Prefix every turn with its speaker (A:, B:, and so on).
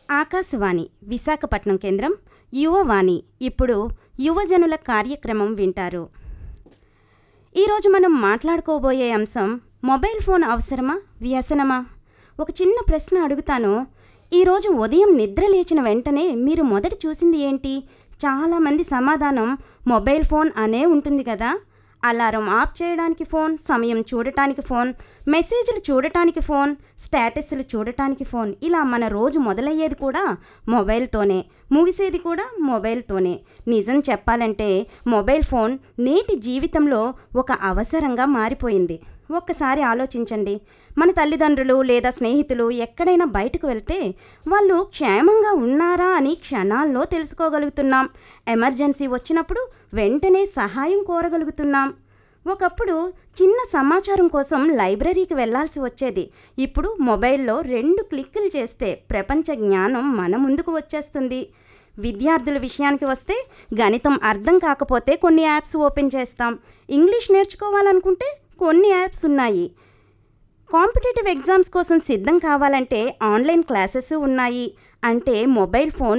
A: ఆకాశవాణి విశాఖపట్నం కేంద్రం యువవాణి ఇప్పుడు యువజనుల కార్యక్రమం వింటారు ఈరోజు మనం మాట్లాడుకోబోయే అంశం మొబైల్ ఫోన్ అవసరమా వ్యసనమా ఒక చిన్న ప్రశ్న అడుగుతాను ఈరోజు ఉదయం నిద్ర లేచిన వెంటనే మీరు మొదట చూసింది ఏంటి చాలామంది సమాధానం మొబైల్ ఫోన్ అనే ఉంటుంది కదా అలారం ఆఫ్ చేయడానికి ఫోన్ సమయం చూడటానికి ఫోన్ మెసేజ్లు చూడటానికి ఫోన్ స్టేటస్లు చూడటానికి ఫోన్ ఇలా మన రోజు మొదలయ్యేది కూడా మొబైల్తోనే ముగిసేది కూడా మొబైల్తోనే నిజం చెప్పాలంటే మొబైల్ ఫోన్ నేటి జీవితంలో ఒక అవసరంగా మారిపోయింది ఒక్కసారి ఆలోచించండి మన తల్లిదండ్రులు లేదా స్నేహితులు ఎక్కడైనా బయటకు వెళ్తే వాళ్ళు క్షేమంగా ఉన్నారా అని క్షణాల్లో తెలుసుకోగలుగుతున్నాం ఎమర్జెన్సీ వచ్చినప్పుడు వెంటనే సహాయం కోరగలుగుతున్నాం ఒకప్పుడు చిన్న సమాచారం కోసం లైబ్రరీకి వెళ్లాల్సి వచ్చేది ఇప్పుడు మొబైల్లో రెండు క్లిక్కులు చేస్తే ప్రపంచ జ్ఞానం మన ముందుకు వచ్చేస్తుంది విద్యార్థుల విషయానికి వస్తే గణితం అర్థం కాకపోతే కొన్ని యాప్స్ ఓపెన్ చేస్తాం ఇంగ్లీష్ నేర్చుకోవాలనుకుంటే కొన్ని యాప్స్ ఉన్నాయి కాంపిటేటివ్ ఎగ్జామ్స్ కోసం సిద్ధం కావాలంటే ఆన్లైన్ క్లాసెస్ ఉన్నాయి అంటే మొబైల్ ఫోన్